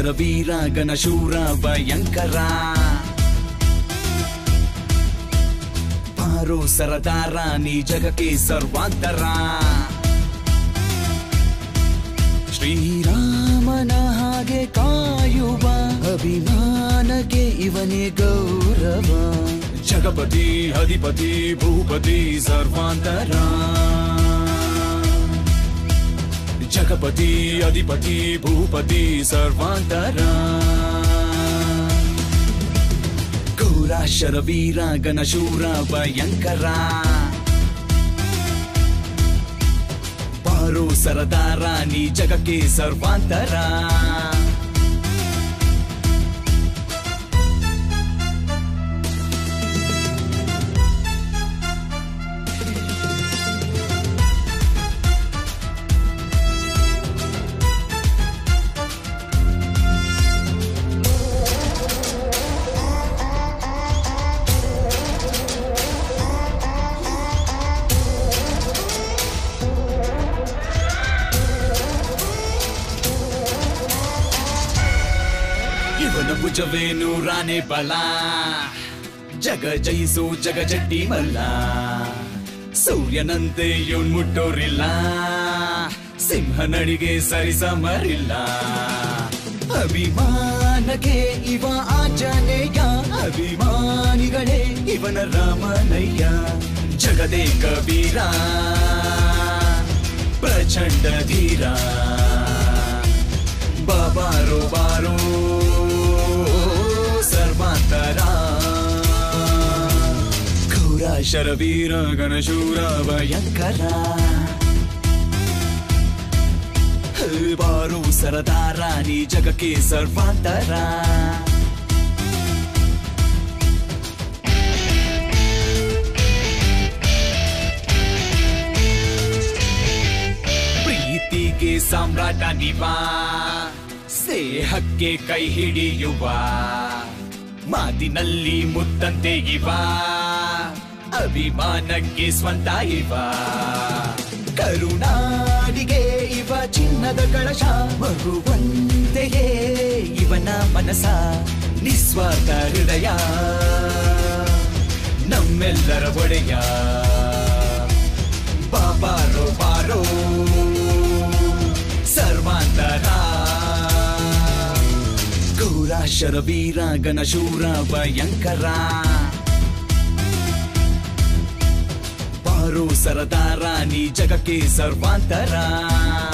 ಶರ ವೀರ ಗಣಶೂರ ಭಯಂಕರ ಪಾರೋ ಸರದಾರ ನೀ ಜಗಕ್ಕೆ ಸರ್ವಾಂತರ ಶ್ರೀರಾಮನ ಹಾಗೆ ಕಾಯುವ ಅಭಿಮಾನಕ್ಕೆ ಇವನೇ ಗೌರವ ಜಗಪತಿ ಅಧಿಪತಿ ಭೂಪತಿ ಸರ್ವಾಂತರ ಜಗಪತಿ ಅಧಿಪತಿ ಭೂಪತಿ ಸರ್ವಾಂತರ ಘೋರ ಶರವೀರ ಗಣಶೂರ ಭಯಂಕರ ಬಾರೋ ಸರದಾರ ನೀ ಜಗಕ್ಕೆ ಸರ್ವಾಂತರ ಇವನ ಭುಜವೇ ನೂರಾನೆ ಬಲ ಜಗ ಜಯಿಸು ಜಗ ಜಟ್ಟಿ ಮಲ್ಲ ಸೂರ್ಯನಂತೆ ಇವನ್ ಮುಟ್ಟೋರಿಲ್ಲ ಸಿಂಹ ನಡಿಗೆ ಸರಿಸಮರಿಲ್ಲ ಅಭಿಮಾನಕ್ಕೆ ಇವ ಆಂಜನೇಯ ಅಭಿಮಾನಿಗಳೇ ಇವನ ರಾಮನಯ್ಯ ಜಗದೇ ಕಬೀರ ಪ್ರಚಂಡ ಧೀರ ಬಾಬಾರೋ ಬಾರೋ ಸರ್ವಾಂತರ ಘೋರ ಶರವೀರ ಗಣಶೂರ ಭಯಂಕರ ಹೇ ಬಾರೋ ಸರದಾರ ನೀ ಜಗಕ್ಕೆ ಸರ್ವಾಂತರ ಪ್ರೀತಿಗೆ ಸಾಮ್ರಾಟ ನಿವ ಸ್ನೇಹಕ್ಕೆ ಕೈ ಹಿಡಿಯುವ ಮಾತಿನಲ್ಲಿ ಮುತ್ತಂತೆ ಇವ ಅಭಿಮಾನಕ್ಕೆ ಸ್ವಂತ ಇವ ಕರುಣಾಡಿಗೆ ಇವ ಚಿನ್ನದ ಕಳಶ ಮಗುವಂತೆಯೇ ಇವನ ಮನಸ ನಿಸ್ವಾರ್ಥ ಹೃದಯ ನಮ್ಮೆಲ್ಲರ ಒಡೆಯ ಬಾಬಾರೋ ಬಾರೋ ಸರ್ವಾಂತರ ಘೋರ ಶರವೀರ ಗಣಶೂರ ಭಯಂಕರ ಬಾರೋ ಸರದಾರ ನೀ ಜಗಕ್ಕೆ ಸರ್ವಾಂತರ